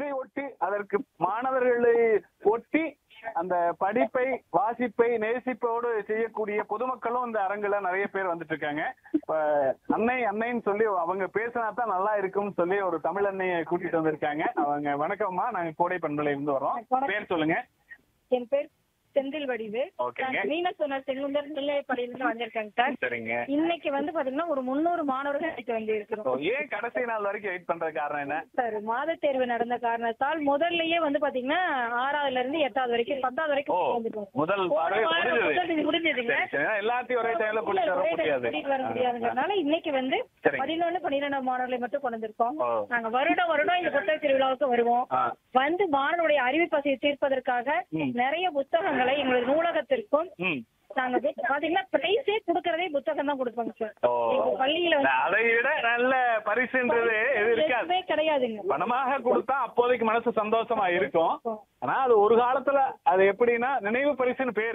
பள்ளியை ஒட்டி அதற்கு மாணவர்களை ஒட்டி அந்த படிப்பை வாசிப்பை நேசிப்போடு செய்யக்கூடிய பொதுமக்களும் இந்த அரங்குல நிறைய பேர் வந்துட்டு இருக்காங்க இப்ப அன்னை அன்னைன்னு சொல்லி அவங்க பேசினா தான் நல்லா இருக்கும்னு சொல்லி ஒரு தமிழ் அன்னையை கூட்டிட்டு வந்திருக்காங்க அவங்க வணக்கம்மா நாங்க கோடை பண்பலை இருந்து வரோம் வணக்கம். பேர் சொல்லுங்க என் பேர் செந்தில் வடிவு ஓகேங்க. நான் மீன சொன்ன செங்குந்தர் நிலைப்பள்ளியிலிருந்து வந்திருக்கேங்க சார் சரிங்க இன்னைக்கு வந்து பாத்தீங்கன்னா ஒரு முந்நூறு மாணவர்கள் இன்னைக்கு வந்து So, இருக்கிறோம் ஏன் கடைசி நாள் வரைக்கும் வெயிட் பண்ற காரணம் என்ன சார் மாத தேர்வு நடந்த காரணத்தால் முதல்லயே வந்து பாத்தீங்கன்னா ஆறாவதுல இருந்து எட்டாவது வரைக்கும் பத்தாவது ஓ வரைக்கும் வந்துட்டோம் முதல் போன பார்வை வாரம் முடிஞ்சது முதல் இது முடிஞ்சதுங்க சரி, சரி. எல்லாத்தையும் ஒரே டைம்ல இல்ல, கூட்டிட்டு வர ஒரே time முடியாது கூட்டிட்டு வர முடியாதுங்கிறதுனால இன்னைக்கு வந்து சரிங்க. பதினொன்னு பன்னிரெண்டாம் மாணவர்களை மட்டும் கொண்டு வந்திருக்கோம் ஓ. நாங்க வருடம் வருடம் இந்த புத்தக திருவிழாவுக்கு வருவோம் ஆ. வந்து மாணவனுடைய அறிவு பசியை தீர்ப்பதற்காக ம். நிறைய புத்தகங்களை எங்களுடைய நூலகத்திற்கும் ம் நாங்க புத்- பாத்தீங்கன்னா பிரைஸே கொடுக்கறதே புத்தகம் தான் கொடுப்பாங்க சார் ஓ எங்க பள்ளியில வந்து அதை விட நல்ல பரிசுன்றது எது இருக்காது எதுவுமே கிடையாதுங்க பணமாக கொடுத்தா அப்போதைக்கு மனசு சந்தோஷமா இருக்கும் ஆனா அது ஒரு காலத்துல அது எப்படின்னா நினைவு பரிசுன்னு பேர்